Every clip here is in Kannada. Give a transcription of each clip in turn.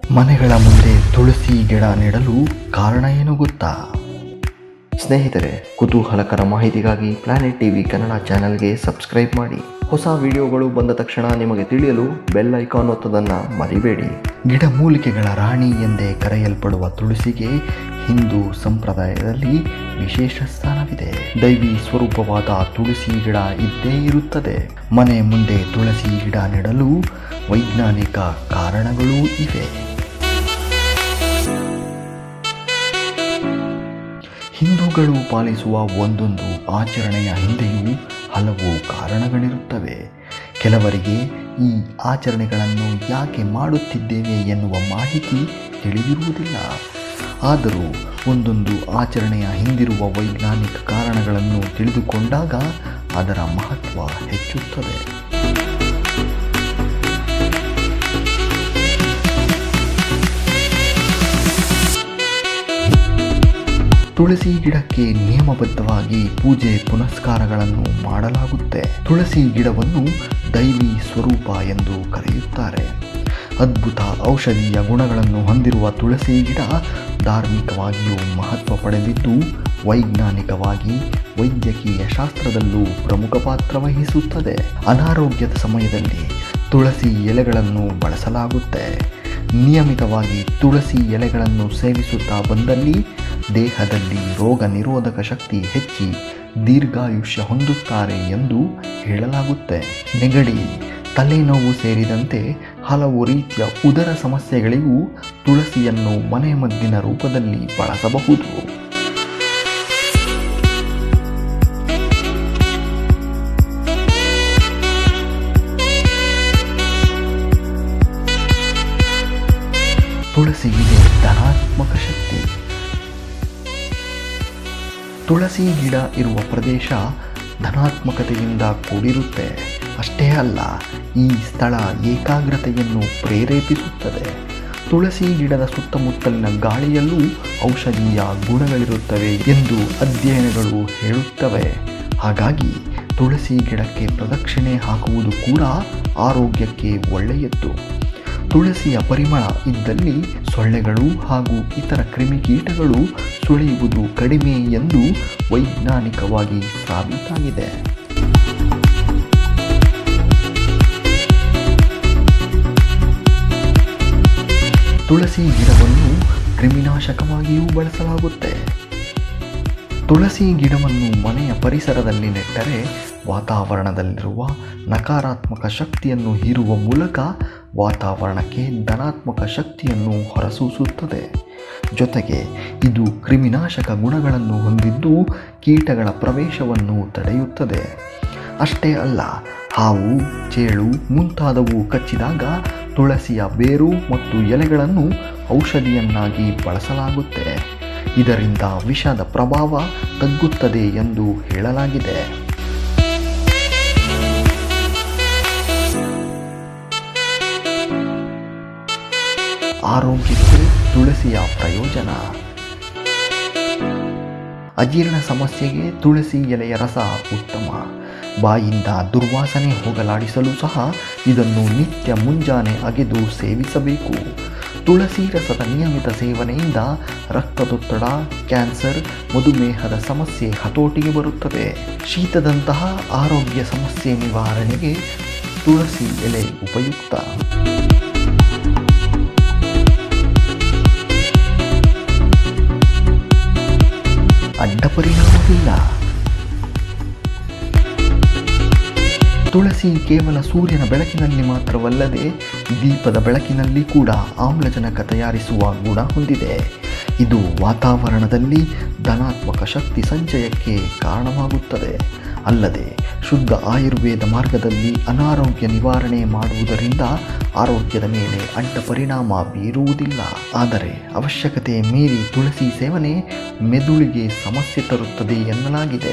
ಮನೆಗಳ ಮುಂದೆ ತುಳಸಿ ಗಿಡ ನೆಡಲು ಕಾರಣ ಏನು ಗೊತ್ತಾ ಸ್ನೇಹಿತರೆ ಕುತೂಹಲಕರ ಮಾಹಿತಿಗಾಗಿ ಪ್ಲಾನೆಟ್ ಟಿವಿ ಕನ್ನಡ ಚಾನೆಲ್ಗೆ ಸಬ್ಸ್ಕ್ರೈಬ್ ಮಾಡಿ ಹೊಸ ವಿಡಿಯೋಗಳು ಬಂದ ತಕ್ಷಣ ನಿಮಗೆ ತಿಳಿಯಲು ಬೆಲ್ ಐಕಾನ್ ಒತ್ತೋದನ್ನು ಮರಿಬೇಡಿ ಗಿಡಮೂಲಿಕೆಗಳ ರಾಣಿ ಎಂದೇ ಕರೆಯಲ್ಪಡುವ ತುಳಸಿಗೆ ಹಿಂದೂ ಸಂಪ್ರದಾಯದಲ್ಲಿ ವಿಶೇಷ ಸ್ಥಾನವಿದೆ ದೈವಿ ಸ್ವರೂಪವಾದ ತುಳಸಿ ಗಿಡ ಇದ್ದೇ ಇರುತ್ತದೆ ಮನೆ ಮುಂದೆ ತುಳಸಿ ಗಿಡ ನೆಡಲು ವೈಜ್ಞಾನಿಕ ಕಾರಣಗಳೂ ಇವೆ ಹಿಂದೂಗಳು ಪಾಲಿಸುವ ಒಂದೊಂದು ಆಚರಣೆಯ ಹಿಂದೆಯೂ ಹಲವು ಕಾರಣಗಳಿರುತ್ತವೆ ಕೆಲವರಿಗೆ ಈ ಆಚರಣೆಗಳನ್ನು ಯಾಕೆ ಮಾಡುತ್ತಿದ್ದೇವೆ ಎನ್ನುವ ಮಾಹಿತಿ ತಿಳಿದಿರುವುದಿಲ್ಲ ಆದರೂ ಒಂದೊಂದು ಆಚರಣೆಯ ಹಿಂದಿರುವ ವೈಜ್ಞಾನಿಕ ಕಾರಣಗಳನ್ನು ತಿಳಿದುಕೊಂಡಾಗ ಅದರ ಮಹತ್ವ ಹೆಚ್ಚುತ್ತದೆ ತುಳಸಿ ಗಿಡಕ್ಕೆ ನಿಯಮಬದ್ಧವಾಗಿ ಪೂಜೆ ಪುನಸ್ಕಾರಗಳನ್ನು ಮಾಡಲಾಗುತ್ತೆ ತುಳಸಿ ಗಿಡವನ್ನು ದೈವಿ ಸ್ವರೂಪ ಎಂದು ಕರೆಯುತ್ತಾರೆ ಅದ್ಭುತ ಔಷಧೀಯ ಗುಣಗಳನ್ನು ಹೊಂದಿರುವ ತುಳಸಿ ಗಿಡ ಧಾರ್ಮಿಕವಾಗಿಯೂ ಮಹತ್ವ ಪಡೆದಿದ್ದು ವೈಜ್ಞಾನಿಕವಾಗಿ ವೈದ್ಯಕೀಯ ಶಾಸ್ತ್ರದಲ್ಲೂ ಪ್ರಮುಖ ಪಾತ್ರ ವಹಿಸುತ್ತದೆ ಅನಾರೋಗ್ಯದ ಸಮಯದಲ್ಲಿ ತುಳಸಿ ಎಲೆಗಳನ್ನು ಬಳಸಲಾಗುತ್ತೆ ನಿಯಮಿತವಾಗಿ ತುಳಸಿ ಎಲೆಗಳನ್ನು ಸೇವಿಸುತ್ತಾ ಬಂದಲ್ಲಿ ದೇಹದಲ್ಲಿ ರೋಗ ನಿರೋಧಕ ಶಕ್ತಿ ಹೆಚ್ಚಿ ದೀರ್ಘಾಯುಷ್ಯ ಹೊಂದುತ್ತಾರೆ ಎಂದು ಹೇಳಲಾಗುತ್ತೆ ನೆಗಡಿ ತಲೆನೋವು ಸೇರಿದಂತೆ ಹಲವು ರೀತಿಯ ಉದರ ಸಮಸ್ಯೆಗಳಿಗೂ ತುಳಸಿಯನ್ನು ಮನೆಮದ್ದಿನ ರೂಪದಲ್ಲಿ ಬಳಸಬಹುದು ತುಳಸಿಗಿದೆ ಧನಾತ್ಮಕ ಶಕ್ತಿ ತುಳಸಿ ಗಿಡ ಇರುವ ಪ್ರದೇಶ ಧನಾತ್ಮಕತೆಯಿಂದ ಕೂಡಿರುತ್ತೆ ಅಷ್ಟೇ ಅಲ್ಲ ಈ ಸ್ಥಳ ಏಕಾಗ್ರತೆಯನ್ನು ಪ್ರೇರೇಪಿಸುತ್ತದೆ ತುಳಸಿ ಗಿಡದ ಸುತ್ತಮುತ್ತಲಿನ ಗಾಳಿಯಲ್ಲೂ ಔಷಧೀಯ ಗುಣಗಳಿರುತ್ತವೆ ಎಂದು ಅಧ್ಯಯನಗಳು ಹೇಳುತ್ತವೆ ಹಾಗಾಗಿ ತುಳಸಿ ಗಿಡಕ್ಕೆ ಪ್ರದಕ್ಷಿಣೆ ಹಾಕುವುದು ಕೂಡ ಆರೋಗ್ಯಕ್ಕೆ ಒಳ್ಳೆಯದ್ದು ತುಳಸಿಯ ಪರಿಮಳ ಇದ್ದಲ್ಲಿ ಸೊಳ್ಳೆಗಳು ಹಾಗೂ ಇತರ ಕ್ರಿಮಿಕೀಟಗಳು ಸುಳಿಯುವುದು ಕಡಿಮೆ ಎಂದು ವೈಜ್ಞಾನಿಕವಾಗಿ ಸಾಬೀತಾಗಿದೆ ತುಳಸಿ ಗಿಡವನ್ನು ಕ್ರಿಮಿನಾಶಕವಾಗಿಯೂ ಬಳಸಲಾಗುತ್ತೆ ತುಳಸಿ ಗಿಡವನ್ನು ಮನೆಯ ಪರಿಸರದಲ್ಲಿ ನೆಟ್ಟರೆ ವಾತಾವರಣದಲ್ಲಿರುವ ನಕಾರಾತ್ಮಕ ಶಕ್ತಿಯನ್ನು ಹೀರುವ ಮೂಲಕ ವಾತಾವರಣಕ್ಕೆ ಧನಾತ್ಮಕ ಶಕ್ತಿಯನ್ನು ಹೊರಸೂಸುತ್ತದೆ ಜೊತೆಗೆ ಇದು ಕ್ರಿಮಿನಾಶಕ ಗುಣಗಳನ್ನು ಹೊಂದಿದ್ದು ಕೀಟಗಳ ಪ್ರವೇಶವನ್ನು ತಡೆಯುತ್ತದೆ ಅಷ್ಟೇ ಅಲ್ಲ ಹಾವು ಚೇಳು ಮುಂತಾದವು ಕಚ್ಚಿದಾಗ ತುಳಸಿಯ ಬೇರು ಮತ್ತು ಎಲೆಗಳನ್ನು ಔಷಧಿಯನ್ನಾಗಿ ಬಳಸಲಾಗುತ್ತೆ ಇದರಿಂದ ವಿಷದ ಪ್ರಭಾವ ತಗ್ಗುತ್ತದೆ ಎಂದು ಹೇಳಲಾಗಿದೆ ಆರೋಗ್ಯಕ್ಕೆ ತುಳಸಿಯ ಪ್ರಯೋಜನ ಅಜೀರ್ಣ ಸಮಸ್ಯೆಗೆ ತುಳಸಿ ಎಲೆಯ ರಸ ಉತ್ತಮ ಬಾಯಿಂದ ದುರ್ವಾಸನೆ ಹೋಗಲಾಡಿಸಲು ಸಹ ಇದನ್ನು ನಿತ್ಯ ಮುಂಜಾನೆ ಅಗೆದು ಸೇವಿಸಬೇಕು ತುಳಸಿ ರಸದ ನಿಯಮಿತ ಸೇವನೆಯಿಂದ ರಕ್ತದೊತ್ತಡ ಕ್ಯಾನ್ಸರ್ ಮಧುಮೇಹದ ಸಮಸ್ಯೆ ಹತೋಟಿಗೆ ಬರುತ್ತದೆ ಶೀತದಂತಹ ಆರೋಗ್ಯ ಸಮಸ್ಯೆ ನಿವಾರಣೆಗೆ ತುಳಸಿ ಎಲೆ ಉಪಯುಕ್ತ ಅಡ್ಡ ಪರಿಣಾಮವಿಲ್ಲ ತುಳಸಿ ಕೇವಲ ಸೂರ್ಯನ ಬೆಳಕಿನಲ್ಲಿ ಮಾತ್ರವಲ್ಲದೆ ದೀಪದ ಬೆಳಕಿನಲ್ಲಿ ಕೂಡ ಆಮ್ಲಜನಕ ತಯಾರಿಸುವ ಗುಣ ಹೊಂದಿದೆ ಇದು ವಾತಾವರಣದಲ್ಲಿ ಧನಾತ್ಮಕ ಶಕ್ತಿ ಸಂಚಯಕ್ಕೆ ಕಾರಣವಾಗುತ್ತದೆ ಅಲ್ಲದೆ ಶುದ್ಧ ಆಯುರ್ವೇದ ಮಾರ್ಗದಲ್ಲಿ ಅನಾರೋಗ್ಯ ನಿವಾರಣೆ ಮಾಡುವುದರಿಂದ ಆರೋಗ್ಯದ ಮೇಲೆ ಅಡ್ಡ ಪರಿಣಾಮ ಬೀರುವುದಿಲ್ಲ ಆದರೆ ಅವಶ್ಯಕತೆ ಮೀರಿ ತುಳಸಿ ಸೇವನೆ ಮೆದುಳಿಗೆ ಸಮಸ್ಯೆ ತರುತ್ತದೆ ಎನ್ನಲಾಗಿದೆ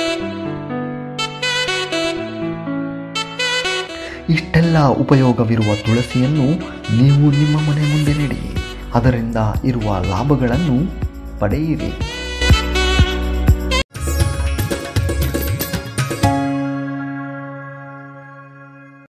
ಇಷ್ಟೆಲ್ಲ ಉಪಯೋಗವಿರುವ ತುಳಸಿಯನ್ನು ನೀವು ನಿಮ್ಮ ಮನೆ ಮುಂದೆ ನೆಡಿ ಅದರಿಂದ ಇರುವ ಲಾಭಗಳನ್ನು ಪಡೆಯಿರಿ